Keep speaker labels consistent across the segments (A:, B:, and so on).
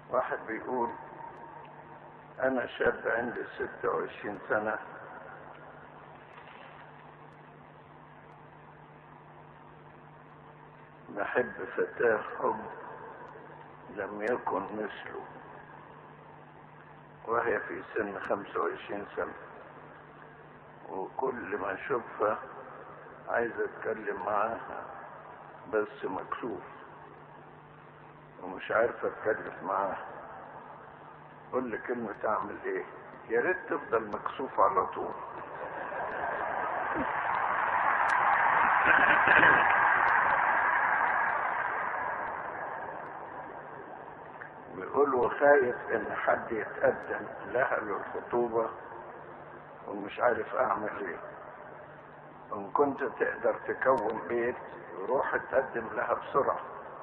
A: واحد بيقول انا شاب عندي ستة وعشرين سنة بحب فتاة حب لم يكن مثله وهي في سن خمسة وعشرين سنة وكل ما اشوفها عايز اتكلم معاها بس مكسوف ومش عارف اتكلم معاها قول لي كلمة تعمل ايه يا ريت تفضل مكسوف على طول بيقول وخايف ان حد يتقدم لها للخطوبة ومش عارف اعمل ايه ان كنت تقدر تكون بيت روح تقدم لها بسرعة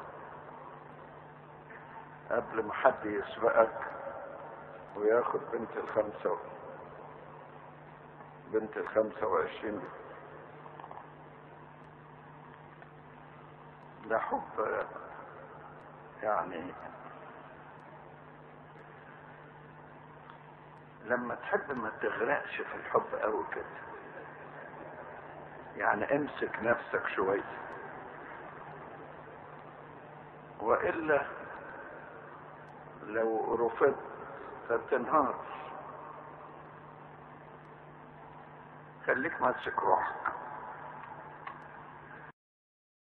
A: قبل ما حد يسبقك وياخد بنت الخمسة و... بنت الخمسة وعشرين ده حب يعني لما تحب ما تغرقش في الحب قوي كده يعني امسك نفسك شوية وإلا لو رفضت فتنهار خليك ماسك روحك